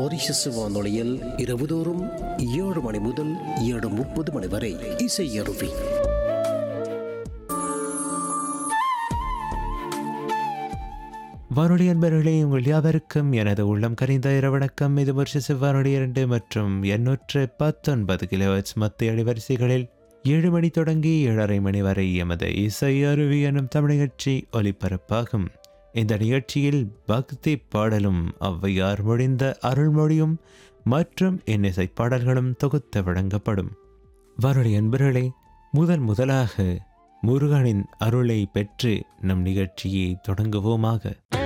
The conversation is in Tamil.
மொரிஷஸ் வானொலியில் இரவுதோறும் ஏழு மணி முதல் ஏழு முப்பது மணி வரை இசை அருவி வானொலி அன்பர்களே உங்கள் யாவருக்கும் எனது உள்ளம் கனிந்த இரவணக்கம் இது வருஷ வானொலி இரண்டு மற்றும் எண்ணூற்று பத்தொன்பது கிலோஹெட்ஸ் மத்திய அலைவரிசைகளில் ஏழு மணி தொடங்கி ஏழரை மணி வரை எமது இசை அருவி எனும் தமிழ் நிகழ்ச்சி ஒலிபரப்பாகும் இந்த நிகழ்ச்சியில் பக்தி பாடலும் ஔவையார் மொழிந்த அருள்மொழியும் மற்றும் இன்னிசை பாடல்களும் தொகுத்து வழங்கப்படும் வானொலி அன்பர்களே முதன் முதலாக முருகனின் அருளை பெற்று நம் நிகழ்ச்சியை தொடங்குவோமாக